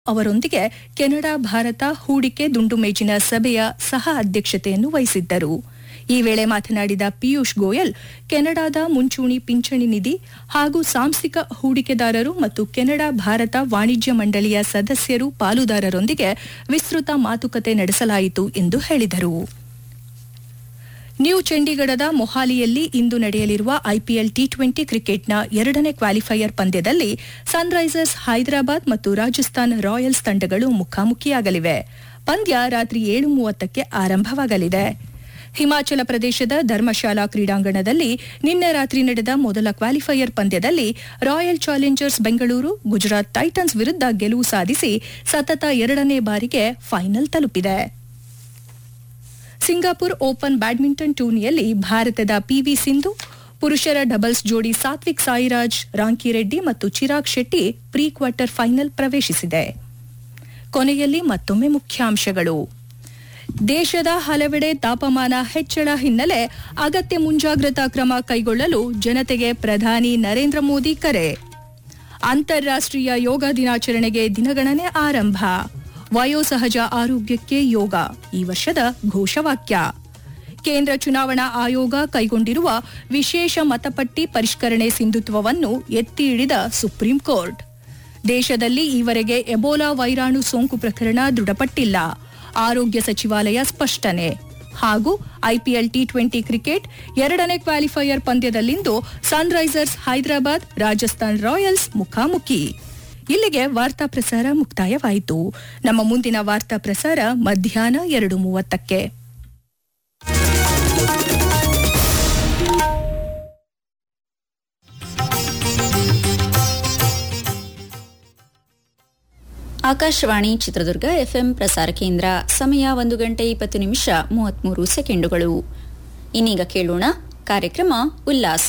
ಅವರೊಂದಿಗೆ ಕೆನಡಾ ಭಾರತ ಹೂಡಿಕೆ ದುಂಡುಮೇಜಿನ ಸಭೆಯ ಸಹ ಅಧ್ಯಕ್ಷತೆಯನ್ನು ವಹಿಸಿದ್ದರು ಈ ವೇಳೆ ಮಾತನಾಡಿದ ಪಿಯೂಷ್ ಗೋಯಲ್ ಕೆನಡಾದ ಮುಂಚೂಣಿ ಪಿಂಚಣಿ ನಿಧಿ ಹಾಗೂ ಸಾಂಸ್ಥಿಕ ಹೂಡಿಕೆದಾರರು ಮತ್ತು ಕೆನಡಾ ಭಾರತ ವಾಣಿಜ್ಯ ಮಂಡಳಿಯ ಸದಸ್ಯರು ಪಾಲುದಾರರೊಂದಿಗೆ ವಿಸ್ತೃತ ಮಾತುಕತೆ ನಡೆಸಲಾಯಿತು ಎಂದು ಹೇಳಿದರು ನ್ಯೂ ಚಂಡೀಗಢದ ಮೊಹಾಲಿಯಲ್ಲಿ ಇಂದು ನಡೆಯಲಿರುವ ಐಪಿಎಲ್ ಟಿ ಟ್ವೆಂಟಿ ಕ್ರಿಕೆಟ್ನ ಎರಡನೇ ಕ್ವಾಲಿಫೈಯರ್ ಪಂದ್ಯದಲ್ಲಿ ಸನ್ರೈಸರ್ಸ್ ಹೈದರಾಬಾದ್ ಮತ್ತು ರಾಜಸ್ಥಾನ್ ರಾಯಲ್ಸ್ ತಂಡಗಳು ಮುಖಾಮುಖಿಯಾಗಲಿವೆ ಪಂದ್ಯ ರಾತ್ರಿ ಏಳು ಮೂವತ್ತಕ್ಕೆ ಆರಂಭವಾಗಲಿದೆ ಹಿಮಾಚಲ ಪ್ರದೇಶದ ಧರ್ಮಶಾಲಾ ಕ್ರೀಡಾಂಗಣದಲ್ಲಿ ನಿನ್ನೆ ರಾತ್ರಿ ನಡೆದ ಮೊದಲ ಕ್ವಾಲಿಫೈಯರ್ ಪಂದ್ಯದಲ್ಲಿ Royal Challengers Bengaluru Gujarat Titans ವಿರುದ್ಧ ಗೆಲುವು ಸಾಧಿಸಿ ಸತತ ಎರಡನೇ ಬಾರಿಗೆ ಫೈನಲ್ ತಲುಪಿದೆ ಸಿಂಗಾಪುರ್ ಓಪನ್ ಬ್ಯಾಡ್ಮಿಂಟನ್ ಟೂರ್ನಿಯಲ್ಲಿ ಭಾರತದ ಪಿವಿ ಸಿಂಧು ಪುರುಷರ ಡಬಲ್ಸ್ ಜೋಡಿ ಸಾತ್ವಿಕ್ ಸಾಯಿರಾಜ್ ರಾಂಕಿರೆಡ್ಡಿ ಮತ್ತು Chirag Shetty pre quarter final ಪ್ರವೇಶಿಸಿದೆ ಕೊನೆಯಲ್ಲಿ ಮತ್ತೊಮ್ಮೆ ಮುಖ್ಯಾಂಶಗಳು ದೇಶದ ಹಲವೆಡೆ ತಾಪಮಾನ ಹೆಚ್ಚಳ ಹಿನ್ನೆಲೆ ಅಗತ್ಯ ಮುಂಜಾಗ್ರತಾ ಕ್ರಮ ಕೈಗೊಳ್ಳಲು ಜನತೆಗೆ ಪ್ರಧಾನಿ ನರೇಂದ್ರ ಮೋದಿ ಕರೆ ಅಂತಾರಾಷ್ಟ್ರೀಯ ಯೋಗ ದಿನಾಚರಣೆಗೆ ದಿನಗಣನೆ ಆರಂಭ ವಯೋಸಹಜ ಆರೋಗ್ಯಕ್ಕೆ ಯೋಗ ಈ ವರ್ಷದ ಘೋಷವಾಕ್ಯ ಕೇಂದ್ರ ಚುನಾವಣಾ ಆಯೋಗ ಕೈಗೊಂಡಿರುವ ವಿಶೇಷ ಮತಪಟ್ಟಿ ಪರಿಷ್ಕರಣೆ ಸಿಂಧುತ್ವವನ್ನು ಎತ್ತಿ ಹಿಡಿದ ಸುಪ್ರೀಂ ಕೋರ್ಟ್ ದೇಶದಲ್ಲಿ ಈವರೆಗೆ ಎಬೋಲಾ ವೈರಾಣು ಸೋಂಕು ಪ್ರಕರಣ ದೃಢಪಟ್ಟಿಲ್ಲ ಆರೋಗ್ಯ ಸಚಿವಾಲಯ ಸ್ಪಷ್ಟನೆ ಹಾಗೂ ಐಪಿಎಲ್ ಟಿ ಟ್ವೆಂಟಿ ಕ್ರಿಕೆಟ್ ಎರಡನೇ ಕ್ವಾಲಿಫೈಯರ್ ಪಂದ್ಯದಲ್ಲಿಂದು ಸನ್ರೈಸರ್ಸ್ ಹೈದರಾಬಾದ್ ರಾಜಸ್ಥಾನ್ ರಾಯಲ್ಸ್ ಮುಖಾಮುಖಿ ಇಲ್ಲಿಗೆ ವಾರ್ತಾ ಪ್ರಸಾರ ಮುಕ್ತಾಯವಾಯಿತು ನಮ್ಮ ಮುಂದಿನ ವಾರ್ತಾ ಪ್ರಸಾರ ಮಧ್ಯಾಹ್ನ ಎರಡು ಮೂವತ್ತಕ್ಕೆ ಆಕಾಶವಾಣಿ ಚಿತ್ರದುರ್ಗ ಎಫ್ಎಂ ಪ್ರಸಾರ ಕೇಂದ್ರ ಸಮಯ ಒಂದು ಗಂಟೆ ಇಪ್ಪತ್ತು ನಿಮಿಷ ಮೂವತ್ಮೂರು ಸೆಕೆಂಡುಗಳು ಇನ್ನೀಗ ಕೇಳೋಣ ಕಾರ್ಯಕ್ರಮ ಉಲ್ಲಾಸ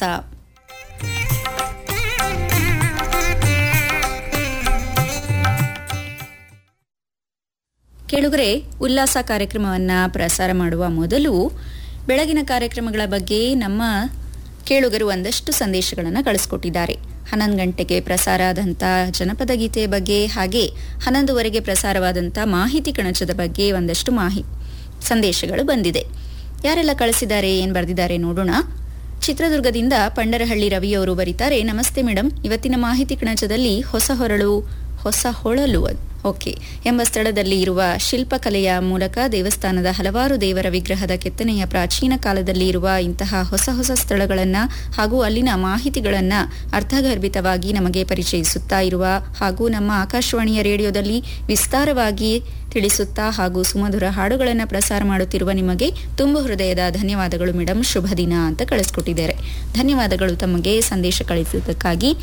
ಕೇಳುಗರೆ ಉಲ್ಲಾಸ ಕಾರ್ಯಕ್ರಮವನ್ನು ಪ್ರಸಾರ ಮಾಡುವ ಮೊದಲು ಬೆಳಗಿನ ಕಾರ್ಯಕ್ರಮಗಳ ಬಗ್ಗೆ ನಮ್ಮ ಕೇಳುಗರು ಒಂದಷ್ಟು ಸಂದೇಶಗಳನ್ನು ಕಳಿಸ್ಕೊಟ್ಟಿದ್ದಾರೆ ಹನ್ನೊಂದು ಗಂಟೆಗೆ ಪ್ರಸಾರ ಆದಂಥ ಜನಪದ ಗೀತೆಯ ಬಗ್ಗೆ ಹಾಗೆ ಹನ್ನೊಂದುವರೆಗೆ ಪ್ರಸಾರವಾದಂಥ ಮಾಹಿತಿ ಕಣಜದ ಬಗ್ಗೆ ಒಂದಷ್ಟು ಮಾಹಿ ಸಂದೇಶಗಳು ಬಂದಿದೆ ಯಾರೆಲ್ಲ ಕಳಿಸಿದ್ದಾರೆ ಏನು ಬರೆದಿದ್ದಾರೆ ನೋಡೋಣ ಚಿತ್ರದುರ್ಗದಿಂದ ಪಂಡರಹಳ್ಳಿ ರವಿಯವರು ಬರೀತಾರೆ ನಮಸ್ತೆ ಮೇಡಮ್ ಇವತ್ತಿನ ಮಾಹಿತಿ ಕಣಜದಲ್ಲಿ ಹೊಸ ಹೊರಳು ಹೊಸ ಹೊಳಲು ಓಕೆ ಎಂಬ ಸ್ಥಳದಲ್ಲಿ ಇರುವ ಶಿಲ್ಪಕಲೆಯ ಮೂಲಕ ದೇವಸ್ಥಾನದ ಹಲವಾರು ದೇವರ ವಿಗ್ರಹದ ಕೆತ್ತನೆಯ ಪ್ರಾಚೀನ ಕಾಲದಲ್ಲಿ ಇರುವ ಇಂತಹ ಹೊಸ ಹೊಸ ಸ್ಥಳಗಳನ್ನು ಹಾಗೂ ಅಲ್ಲಿನ ಮಾಹಿತಿಗಳನ್ನು ಅರ್ಥಗರ್ಭಿತವಾಗಿ ನಮಗೆ ಪರಿಚಯಿಸುತ್ತಾ ಇರುವ ಹಾಗೂ ನಮ್ಮ ಆಕಾಶವಾಣಿಯ ರೇಡಿಯೋದಲ್ಲಿ ವಿಸ್ತಾರವಾಗಿ ತಿಳಿಸುತ್ತಾ ಹಾಗೂ ಸುಮಧುರ ಹಾಡುಗಳನ್ನು ಪ್ರಸಾರ ಮಾಡುತ್ತಿರುವ ನಿಮಗೆ ತುಂಬ ಹೃದಯದ ಧನ್ಯವಾದಗಳು ಮೇಡಮ್ ಶುಭ ದಿನ ಅಂತ ಕಳಿಸ್ಕೊಟ್ಟಿದ್ದಾರೆ ಧನ್ಯವಾದಗಳು ತಮಗೆ ಸಂದೇಶ ಕಳಿಸಿದ್ದಕ್ಕಾಗಿ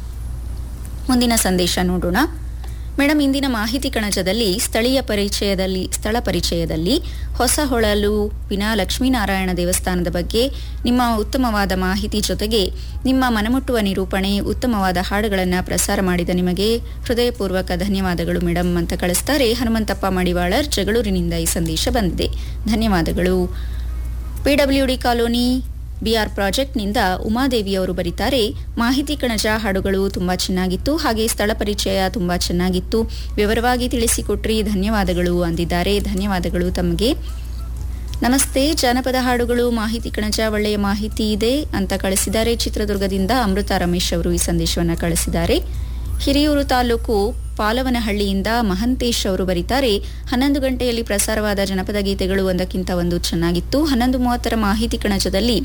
ಮುಂದಿನ ಸಂದೇಶ ನೋಡೋಣ ಮೇಡಮ್ ಇಂದಿನ ಮಾಹಿತಿ ಕಣಜದಲ್ಲಿ ಸ್ಥಳೀಯ ಪರಿಚಯದಲ್ಲಿ ಸ್ಥಳ ಪರಿಚಯದಲ್ಲಿ ಹೊಸ ಹೊಳಲು ವಿನಾ ಲಕ್ಷ್ಮೀನಾರಾಯಣ ದೇವಸ್ಥಾನದ ಬಗ್ಗೆ ನಿಮ್ಮ ಉತ್ತಮವಾದ ಮಾಹಿತಿ ಜೊತೆಗೆ ನಿಮ್ಮ ಮನಮುಟ್ಟುವ ನಿರೂಪಣೆ ಉತ್ತಮವಾದ ಹಾಡುಗಳನ್ನು ಪ್ರಸಾರ ಮಾಡಿದ ನಿಮಗೆ ಹೃದಯಪೂರ್ವಕ ಧನ್ಯವಾದಗಳು ಮೇಡಮ್ ಅಂತ ಕಳಿಸ್ತಾರೆ ಹನುಮಂತಪ್ಪ ಮಡಿವಾಳರ್ ಜಗಳೂರಿನಿಂದ ಈ ಸಂದೇಶ ಬಂದಿದೆ ಧನ್ಯವಾದಗಳು ಪಿಡಬ್ಲ್ಯೂಡಿ ಕಾಲೋನಿ ಬಿಆರ್ ಪ್ರಾಜೆಕ್ಟ್ನಿಂದ ಉಮಾದೇವಿಯವರು ಬರೀತಾರೆ ಮಾಹಿತಿ ಕಣಜ ಹಾಡುಗಳು ತುಂಬಾ ಚೆನ್ನಾಗಿತ್ತು ಹಾಗೆ ಸ್ಥಳ ಪರಿಚಯ ತುಂಬಾ ಚೆನ್ನಾಗಿತ್ತು ವಿವರವಾಗಿ ತಿಳಿಸಿಕೊಟ್ರಿ ಧನ್ಯವಾದಗಳು ಅಂದಿದ್ದಾರೆ ಧನ್ಯವಾದಗಳು ತಮಗೆ ನಮಸ್ತೆ ಜಾನಪದ ಹಾಡುಗಳು ಮಾಹಿತಿ ಕಣಜ ಒಳ್ಳೆಯ ಮಾಹಿತಿ ಇದೆ ಅಂತ ಕಳಿಸಿದ್ದಾರೆ ಚಿತ್ರದುರ್ಗದಿಂದ ಅಮೃತ ರಮೇಶ್ ಅವರು ಈ ಸಂದೇಶವನ್ನು ಕಳಿಸಿದ್ದಾರೆ ಹಿರಿಯೂರು ತಾಲೂಕು ಪಾಲವನಹಳ್ಳಿಯಿಂದ ಮಹಂತೇಶ್ ಅವರು ಬರೀತಾರೆ ಹನ್ನೊಂದು ಗಂಟೆಯಲ್ಲಿ ಪ್ರಸಾರವಾದ ಜನಪದ ಗೀತೆಗಳು ಒಂದಕ್ಕಿಂತ ಒಂದು ಚೆನ್ನಾಗಿತ್ತು ಹನ್ನೊಂದು ಮೂವತ್ತರ ಮಾಹಿತಿ ಕಣಜದಲ್ಲಿ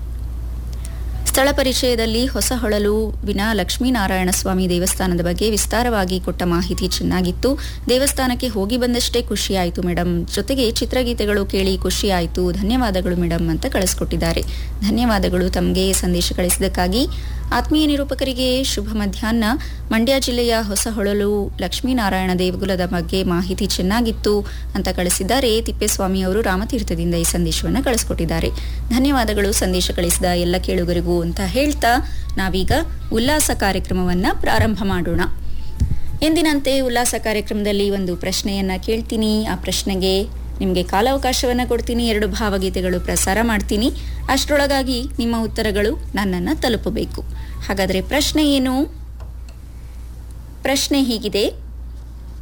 ಸ್ಥಳ ಪರಿಚಯದಲ್ಲಿ ಹೊಸ ಹೊಳಲು ವಿನಾ ಲಕ್ಷ್ಮೀನಾರಾಯಣ ಸ್ವಾಮಿ ದೇವಸ್ಥಾನದ ಬಗ್ಗೆ ವಿಸ್ತಾರವಾಗಿ ಕೊಟ್ಟ ಮಾಹಿತಿ ಚೆನ್ನಾಗಿತ್ತು ದೇವಸ್ಥಾನಕ್ಕೆ ಹೋಗಿ ಬಂದಷ್ಟೇ ಖುಷಿಯಾಯಿತು ಮೇಡಮ್ ಜೊತೆಗೆ ಚಿತ್ರಗೀತೆಗಳು ಕೇಳಿ ಖುಷಿಯಾಯಿತು ಧನ್ಯವಾದಗಳು ಮೇಡಮ್ ಅಂತ ಕಳಿಸ್ಕೊಟ್ಟಿದ್ದಾರೆ ಧನ್ಯವಾದಗಳು ತಮಗೆ ಸಂದೇಶ ಕಳಿಸಿದ್ದಕ್ಕಾಗಿ ಆತ್ಮೀಯ ನಿರೂಪಕರಿಗೆ ಶುಭ ಮಧ್ಯಾಹ್ನ ಮಂಡ್ಯ ಜಿಲ್ಲೆಯ ಹೊಸ ಹೊಳಲು ಲಕ್ಷ್ಮೀನಾರಾಯಣ ದೇವಗುಲದ ಬಗ್ಗೆ ಮಾಹಿತಿ ಚೆನ್ನಾಗಿತ್ತು ಅಂತ ಕಳಿಸಿದ್ದಾರೆ ತಿಪ್ಪೇಸ್ವಾಮಿ ಅವರು ರಾಮತೀರ್ಥದಿಂದ ಈ ಸಂದೇಶವನ್ನು ಕಳಿಸ್ಕೊಟ್ಟಿದ್ದಾರೆ ಧನ್ಯವಾದಗಳು ಸಂದೇಶ ಕಳಿಸಿದ ಎಲ್ಲ ಕೇಳುಗರಿಗೂ ಅಂತ ಹೇಳ್ತಾ ನಾವೀಗ ಉಲ್ಲಾಸ ಕಾರ್ಯಕ್ರಮವನ್ನ ಪ್ರಾರಂಭ ಮಾಡೋಣ ಎಂದಿನಂತೆ ಉಲ್ಲಾಸ ಕಾರ್ಯಕ್ರಮದಲ್ಲಿ ಒಂದು ಪ್ರಶ್ನೆಯನ್ನ ಕೇಳ್ತೀನಿ ಆ ಪ್ರಶ್ನೆಗೆ ನಿಮಗೆ ಕಾಲಾವಕಾಶವನ್ನು ಕೊಡ್ತೀನಿ ಎರಡು ಭಾವಗೀತೆಗಳು ಪ್ರಸಾರ ಮಾಡ್ತೀನಿ ಅಷ್ಟರೊಳಗಾಗಿ ನಿಮ್ಮ ಉತ್ತರಗಳು ನನ್ನನ್ನು ತಲುಪಬೇಕು ಹಾಗಾದರೆ ಪ್ರಶ್ನೆ ಏನು ಪ್ರಶ್ನೆ ಹೀಗಿದೆ